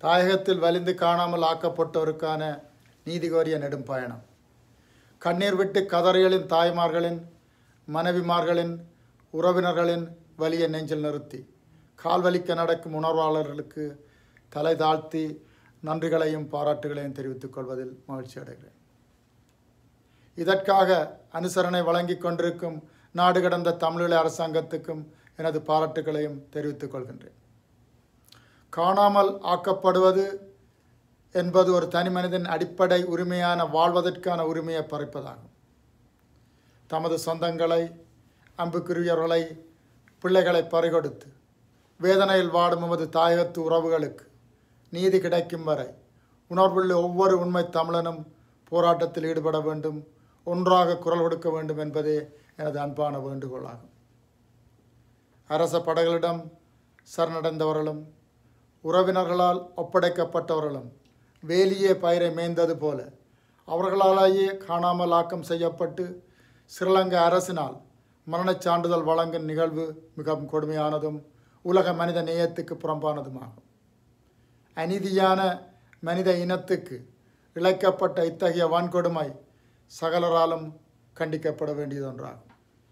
தாயகத்தில் வலிந்து காணாமல் ஆக்கப்பட்டோருக்கான நீதி கோரிய நெடும் பயணம் கண்ணீர் விட்டு கதறியலின் தாய்மார்களின் மனைவிமார்களின் உறவினர்களின் வலியை நெஞ்சில் நிறுத்தி கால்வலிக்க நடக்கும் உணர்வாளர்களுக்கு தலை தாழ்த்தி நன்றிகளையும் பாராட்டுகளையும் தெரிவித்துக் கொள்வதில் மகிழ்ச்சி அடைகிறேன் இதற்காக அனுசரணை வழங்கிக் கொண்டிருக்கும் நாடு கடந்த தமிழீழ அரசாங்கத்துக்கும் எனது பாராட்டுகளையும் தெரிவித்துக் கொள்கின்றேன் காணாமல் ஆக்கப்படுவது என்பது ஒரு தனி மனிதன் அடிப்படை உரிமையான வாழ்வதற்கான உரிமையை பறிப்பதாகும் தமது சொந்தங்களை அம்புக்குரியவர்களை பிள்ளைகளை பறிகொடுத்து வேதனையில் வாடும் எமது தாயகத்து உறவுகளுக்கு நீதி கிடைக்கும் வரை உணர்வுள்ள ஒவ்வொரு உண்மை தமிழனும் போராட்டத்தில் ஈடுபட வேண்டும் ஒன்றாக குரல் கொடுக்க வேண்டும் என்பதே எனது அன்பான வேண்டுகோளாகும் அரச படைகளிடம் சரணடைந்தவர்களும் உறவினர்களால் ஒப்படைக்கப்பட்டவர்களும் வேலியே பயிரை மேய்ந்தது போல அவர்களாலேயே காணாமல் ஆக்கம் செய்யப்பட்டு ஸ்ரீலங்கா அரசினால் மரணச் சான்றிதழ் வழங்கும் நிகழ்வு மிகவும் கொடுமையானதும் உலக மனித நேயத்துக்கு புறம்பானதுமாகும் அநீதியான மனித இனத்துக்கு இழைக்கப்பட்ட இத்தகைய வன்கொடுமை சகலராலும் கண்டிக்கப்பட வேண்டியதொன்றாகும்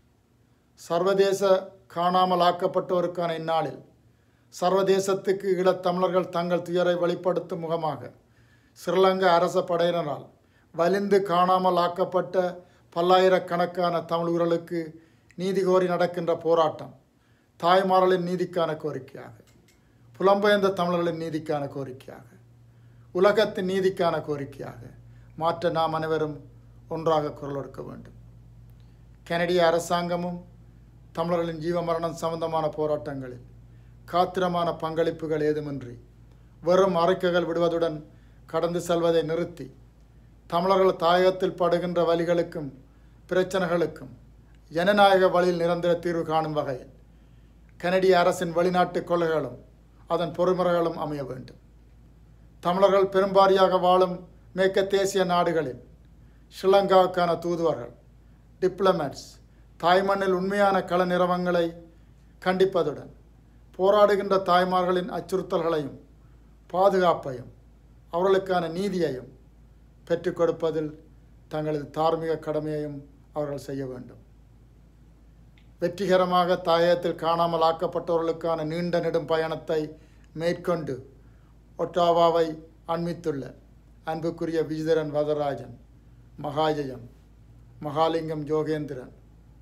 சர்வதேச காணாமல் ஆக்கப்பட்டோருக்கான இந்நாளில் சர்வதேசத்துக்கு ஈழத்தமிழர்கள் தங்கள் துயரை வெளிப்படுத்தும் முகமாக ஸ்ரீலங்கா அரச படையினரால் வலிந்து காணாமல் ஆக்கப்பட்ட பல்லாயிரக்கணக்கான தமிழ் உறளுக்கு நீதி கோரி நடக்கின்ற போராட்டம் தாய்மார்களின் நீதிக்கான கோரிக்கையாக புலம்பெயர்ந்த தமிழர்களின் நீதிக்கான கோரிக்கையாக உலகத்தின் நீதிக்கான கோரிக்கையாக மாற்ற நாம் அனைவரும் ஒன்றாக குரல் கொடுக்க வேண்டும் கனடிய அரசாங்கமும் தமிழர்களின் ஜீவ மரணம் சம்பந்தமான போராட்டங்களில் காத்திரமான பங்களிப்புகள் ஏதுமின்றி வெறும் அறிக்கைகள் விடுவதுடன் கடந்து செல்வதை நிறுத்தி தமிழர்கள் தாயகத்தில் படுகின்ற வலிகளுக்கும் பிரச்சனைகளுக்கும் ஜனநாயக வழியில் நிரந்தர தீர்வு காணும் வகையில் கனடிய அரசின் வெளிநாட்டு கொள்கைகளும் அதன் பொறுமுறைகளும் அமைய வேண்டும் தமிழர்கள் பெரும்பாரியாக வாழும் மேற்க தேசிய நாடுகளில் ஸ்ரீலங்காவுக்கான தூதுவர்கள் டிப்ளமேட்ஸ் தாய்மண்ணில் உண்மையான கள நிறவங்களை கண்டிப்பதுடன் போராடுகின்ற தாய்மார்களின் அச்சுறுத்தல்களையும் பாதுகாப்பையும் அவர்களுக்கான நீதியையும் பெற்றுக் கொடுப்பதில் தங்களது தார்மீக கடமையையும் அவர்கள் செய்ய வேண்டும் வெற்றிகரமாக தாயகத்தில் காணாமல் ஆக்கப்பட்டவர்களுக்கான நீண்ட நெடும் பயணத்தை மேற்கொண்டு ஒட்டாவாவை அண்மித்துள்ள அன்புக்குரிய விஜிதரன் வரதராஜன் மகாஜயம் மகாலிங்கம் யோகேந்திரன்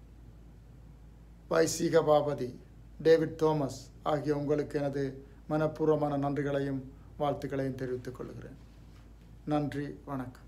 வைசீக பாபதி டேவிட் தோமஸ் ஆகிய உங்களுக்கு எனது மனப்பூர்வமான நன்றிகளையும் வாழ்த்துக்களையும் தெரிவித்துக் கொள்கிறேன் நன்றி வணக்கம்